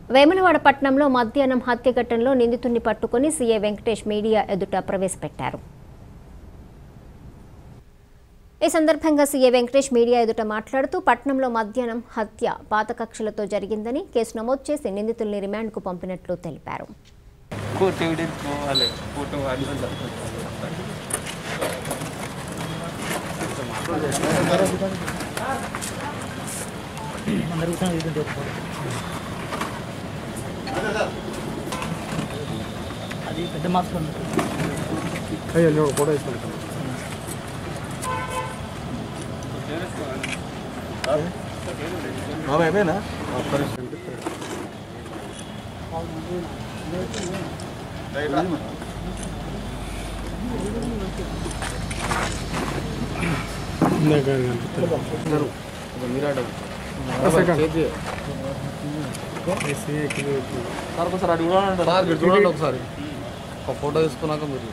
వేములవాడ పట్టణంలో మధ్యాహ్నం హత్య ఘటనలో నిందితుడిని పట్టుకుని సీఏ వెంకటేష్ మీడియా ఎదుట ప్రవేశపెట్టారు ఈ సందర్భంగా సీఏ వెంకటేష్ మీడియా ఎదుట మాట్లాడుతూ పట్నంలో మధ్యాహ్నం హత్య పాత కక్షలతో జరిగిందని కేసు నమోదు చేసి నిందితుల్ని రిమాండ్కు పంపినట్లు తెలిపారు కోర్టు ఎవిడెన్స్ పోవాలి కోర్టు వాళ్ళు అది పెద్ద మాస్క్ ఉంది అయ్యో నేను ఒక ఫోటో తీసుకుంటాను బాబాయ్ ఏమైనా సార్ ఒకసారి అడిగి సార్ మీరు చూడండి ఒకసారి ఒక ఫోటో తీసుకున్నాక మీరు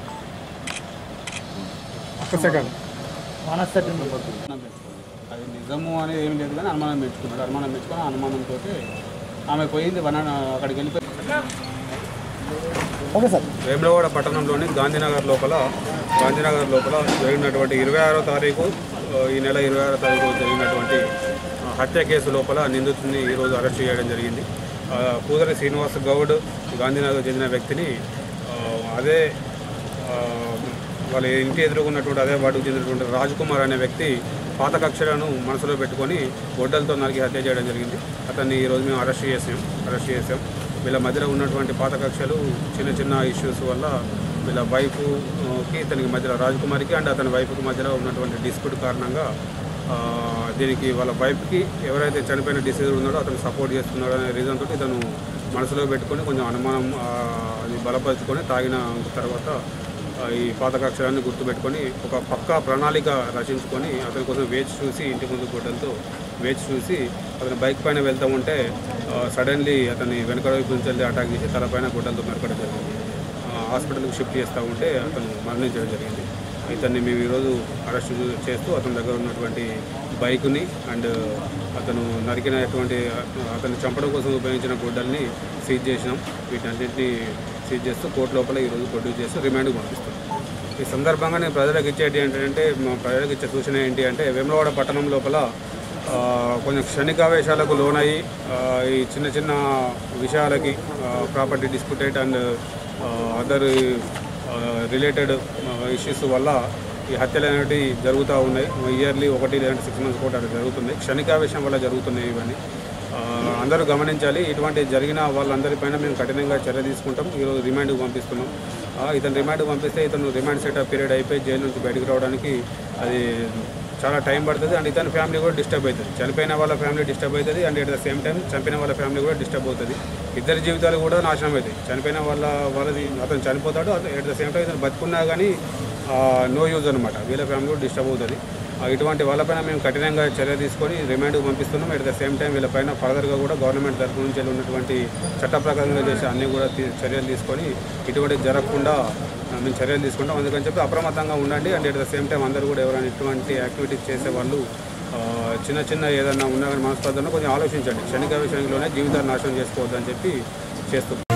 ఒక్క సెకండ్ వానస్తట్టు ఉంది అది నిజము అనేది ఏం లేదు కానీ అనుమానం పెంచుకున్నాడు అనుమానం పెంచుకొని ఆ అనుమానంతో ఆమె పోయింది వన అక్కడికి వెళ్ళిపోయి ఓకే సార్ వేములవాడ పట్టణంలోని గాంధీనగర్ లోపల గాంధీనగర్ లోపల జరిగినటువంటి ఇరవై ఆరో తారీఖు ఆ, ఈ నెల ఇరవై ఆరో తారీఖు జరిగినటువంటి ఆ, హత్య కేసు లోపల నిందితుడిని ఈరోజు అరెస్ట్ చేయడం జరిగింది ఆ, పూదరి శ్రీనివాస్ గౌడ్ గాంధీనగర్ చెందిన వ్యక్తిని ఆ, అదే ఆ, వాళ్ళ ఇంటి ఎదురుకున్నటువంటి అదే వార్డుకు చెందినటువంటి రాజ్ కుమార్ అనే వ్యక్తి పాత కక్షలను మనసులో పెట్టుకొని గొడ్డలతో నరికి హత్య చేయడం జరిగింది అతన్ని ఈరోజు మేము అరెస్ట్ చేసాం అరెస్ట్ చేసాం వీళ్ళ మధ్యలో ఉన్నటువంటి పాత కక్షలు చిన్న చిన్న ఇష్యూస్ వల్ల వీళ్ళ వైఫ్కి ఇతనికి మధ్యలో రాజ్ కుమార్కి అండ్ అతని వైఫ్కి మధ్యలో ఉన్నటువంటి డిస్ప్యూట్ కారణంగా ఆ, దీనికి వాళ్ళ వైఫ్కి ఎవరైతే చనిపోయిన డిసీజర్ ఉన్నాడో అతను సపోర్ట్ చేస్తున్నాడో అనే రీజన్ తోటి ఇతను మనసులో పెట్టుకొని కొంచెం అనుమానం ఆ, అది బలపరుచుకొని తాగిన తర్వాత ఆ, ఈ పాత కక్షరాన్ని గుర్తుపెట్టుకొని ఒక పక్కా ప్రణాళిక రచించుకొని అతని కోసం వేచి చూసి ఇంటి ముందు గుడ్డలతో వేచి చూసి అతను బైక్ పైన వెళ్తూ ఉంటే సడన్లీ అతన్ని వెనక వైపు నుంచి వెళ్ళి అటాక్ చేసి తలపైన గుడ్డలతో మెరకడం జరిగింది ఆ, హాస్పిటల్కి షిఫ్ట్ చేస్తూ ఉంటే అతను మరణించడం జరిగింది ఇతన్ని మేము ఈరోజు అరెస్ట్ చేస్తూ అతని దగ్గర ఉన్నటువంటి బైక్ని అండ్ అతను నరికినటువంటి అతను చంపడం కోసం ఉపయోగించిన గుడ్డల్ని సీజ్ చేసినాం వీటన్నింటినీ సీజ్ చేస్తూ కోర్టు లోపల ఈరోజు ప్రొడ్యూస్ చేస్తూ రిమాండ్కి పంపిస్తాం ఈ సందర్భంగా నేను ప్రజలకు ఇచ్చేటి ఏంటంటే మా ప్రజలకు ఇచ్చే సూచన ఏంటి అంటే వేములవాడ పట్టణం లోపల ఆ, కొంచెం క్షణికావేశాలకు లోనయ్యి ఆ, ఈ చిన్న చిన్న విషయాలకి property disputed and other related issues వల్ల ఈ హత్యలు అనేవి జరుగుతూ ఉన్నాయి ఇయర్లీ ఒకటి లేదంటే సిక్స్ మంత్స్ కూడా అట్లా జరుగుతున్నాయి క్షణికావేశం వల్ల జరుగుతున్నాయి ఇవన్నీ ఆ, అందరూ గమనించాలి ఇటువంటి జరిగిన వాళ్ళందరిపైన మేము కఠినంగా చర్య తీసుకుంటాం ఈరోజు రిమాండ్కి పంపిస్తున్నాం ఆ, ఇతను రిమాండ్కి పంపిస్తే ఇతను రిమాండ్ సెటప్ పీరియడ్ అయిపోయి జైలు నుంచి బయటకు రావడానికి అది చాలా టైం పడుతుంది అండ్ ఇతని ఫ్యామిలీ కూడా డిస్టర్బ్ అవుతుంది చనిపోయిన వాళ్ళ ఫ్యామిలీ డిస్టర్బ్ అవుతుంది and at the same time చంపిన వాళ్ళ ఫ్యామిలీ కూడా డిస్టర్బ్ అవుతుంది ఇద్దరి జీవితాలు కూడా నాశనం అవుతాయి చనిపోయిన వాళ్ళ వాళ్ళది అతను చనిపోతాడు ఎట్ ద సేమ్ టైం ఇతను బతుకున్నా కానీ నో యూజ్ అనమాట వీళ్ళ ఫ్యామిలీ కూడా డిస్టర్బ్ అవుతుంది ఆ, ఇటువంటి వాళ్ళపైన మేము కఠినంగా చర్య తీసుకొని రిమాండ్కి పంపిస్తున్నాం ఎట్ ద సేమ్ టైం వీళ్ళపైన ఫర్దర్గా కూడా గవర్నమెంట్ తరఫు నుంచి ఉన్నటువంటి చట్ట ప్రకారంగా చేసే అన్ని కూడా తీ- చర్యలు తీసుకొని ఇటువంటి జరగకుండా ఆ, మేము చర్యలు తీసుకుంటాం అందుకని చెప్పి అప్రమత్తంగా ఉండండి and at the same time అందరూ కూడా ఎవరైనా ఇటువంటి యాక్టివిటీస్ చేసే వాళ్ళు ఆ, చిన్న చిన్న ఏదైనా ఉన్నా కానీ మనస్పర్ధన కొంచెం ఆలోచించండి క్షణిక విషయంలోనే జీవితాన్ని నాశనం చేసుకోవద్దని చెప్పి చేస్తున్నాం